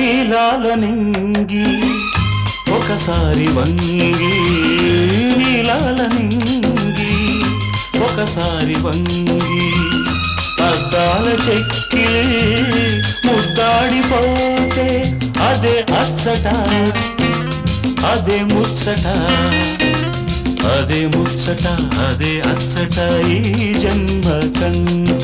నీలాల నింగి ఒకసారి వంగి నీలాల నింగి ఒకసారి వంగి అద్దాల చెక్కిలి ముద్దాడిపోతే అదే అచ్చట అదే ముచ్చట అదే ముచ్చట అదే అచ్చట ఈ జన్మ కంట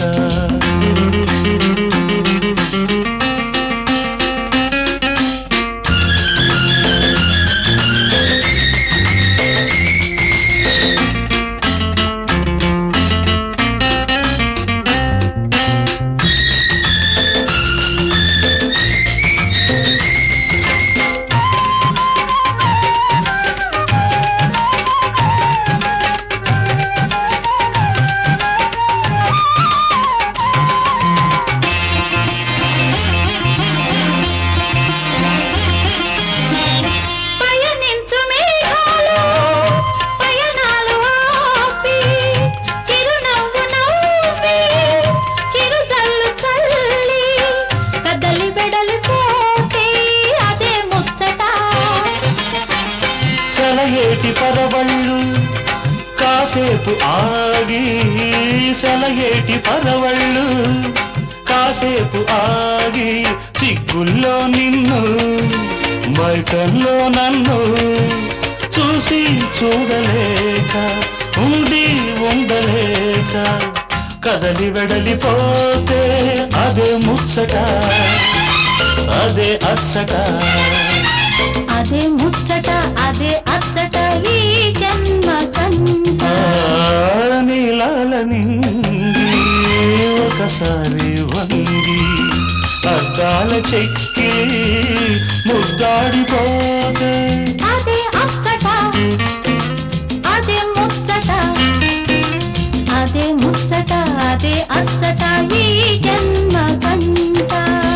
పయనించు మేఘాలు పయనాలు ఆపి చిరునవ్వు నవ్వి చిరుజల్లు చల్లి కదలి బెడలి పోతే అదే ముచ్చట సెలయేటి పరవళ్ళు కాసేపు ఆగి సెలయేటి పరవళ్ళు కాసేపు ఆగి సిగ్గుల్లో నిన్ను మైకల్లో నన్ను చూసి చూడలేక ఉండి ఉండలేక కదలి వెడలిపోతే అదే ముచ్చట అదే అచ్చట అదే ముచ్చట అదే అచ్చట ఈ జన్మ కంట ఆ నీలాల నింగి ఒకసారి వంగి అద్దాల చెక్కి ముద్దాడిపోతే అదే అచ్చట అదే ముచ్చట అదే ముచ్చట అదే అచ్చట ఈ జన్మ కంట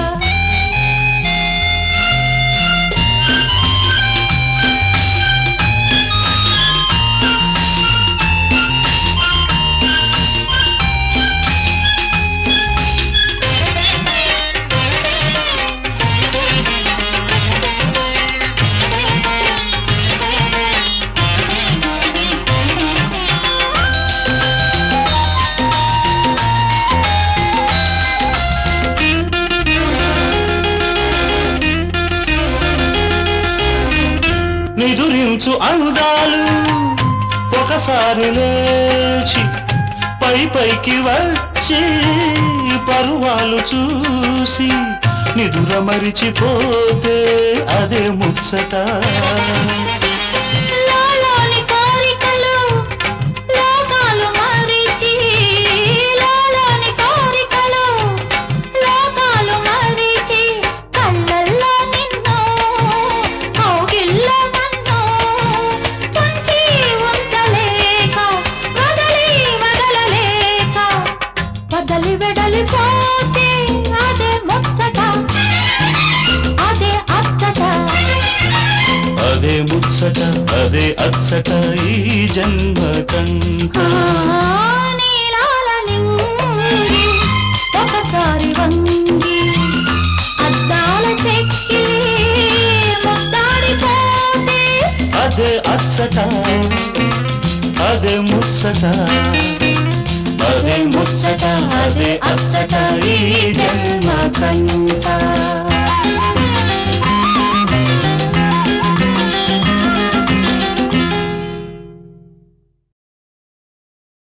నిదురించు అందాలు ఒకసారి లేచి పై పైకి వచ్చి పరువాలు చూసి నిదుర మరిచిపోతే అదే ముచ్చట లోలోని కోరికలు లోకాలు మరిచి లోలోని కోరికలు లోకాలు మరిచి కళ్ళల్లో నిన్ను కౌగిల్లో నన్ను పంచి ఉంచలేక వదలి వదలలేక వదలి వెడలిపోతే అదే ముచ్చట అదే అచ్చట అదే ముచ్చట అదే అచ్చట ఈ జన్మ కంట నీలాల నింగి ఒకసారి వంగి అద్దాల చెక్కి ముద్దాడిపోతే అదే అచ్చట అదే ముచ్చట అదే ముచ్చట అదే అచ్చట ఈ జన్మ కంట